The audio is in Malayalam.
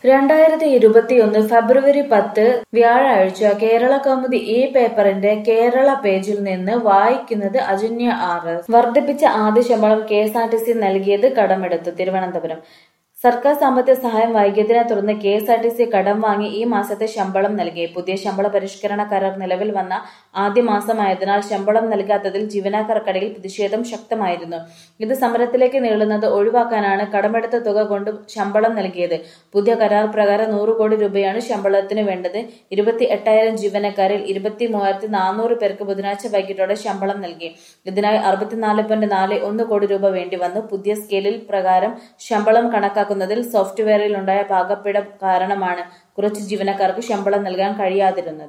രണ്ടായിരത്തി ഇരുപത്തിയൊന്ന് ഫെബ്രുവരി പത്ത് വ്യാഴാഴ്ച കേരള കൗമുദി ഈ പേപ്പറിന്റെ കേരള പേജിൽ നിന്ന് വായിക്കുന്നത് അജന്യ ആർ എസ് വർദ്ധിപ്പിച്ച ആദ്യ ശമ്പളം K S R T C നൽകിയത് കടമെടുത്തു തിരുവനന്തപുരം സർക്കാർ സാമ്പത്തിക സഹായം വൈകിയതിനെ തുടർന്ന് K S R T C കടം വാങ്ങി ഈ മാസത്തെ ശമ്പളം നൽകി പുതിയ ശമ്പള പരിഷ്കരണ കരാർ നിലവിൽ വന്ന ആദ്യ മാസമായതിനാൽ ശമ്പളം നൽകാത്തതിൽ ജീവനക്കാർക്കിടയിൽ പ്രതിഷേധം ശക്തമായിരുന്നു ഇത് സമരത്തിലേക്ക് നീളുന്നത് ഒഴിവാക്കാനാണ് കടമെടുത്ത തുക കൊണ്ട് ശമ്പളം നൽകിയത് പുതിയ കരാർ പ്രകാരം നൂറ് കോടി രൂപയാണ് ശമ്പളത്തിന് വേണ്ടത് ഇരുപത്തി എട്ടായിരം ജീവനക്കാരിൽ ഇരുപത്തി മൂവായിരത്തി നാനൂറ് പേർക്ക് ബുധനാഴ്ച വൈകിട്ടോടെ ശമ്പളം നൽകി ഇതിനായി അറുപത്തിനാല് പോയിന്റ് നാല് ഒന്ന് കോടി രൂപ വേണ്ടി വന്നു പുതിയ സ്കെയിലിൽ പ്രകാരം ശമ്പളം കണക്കാക്കുന്നതിൽ സോഫ്റ്റ്വെയറിലുണ്ടായ പാകപ്പിഴ കാരണമാണ് കുറച്ച് ജീവനക്കാർക്ക് ശമ്പളം നൽകാൻ കഴിയാതിരുന്നത്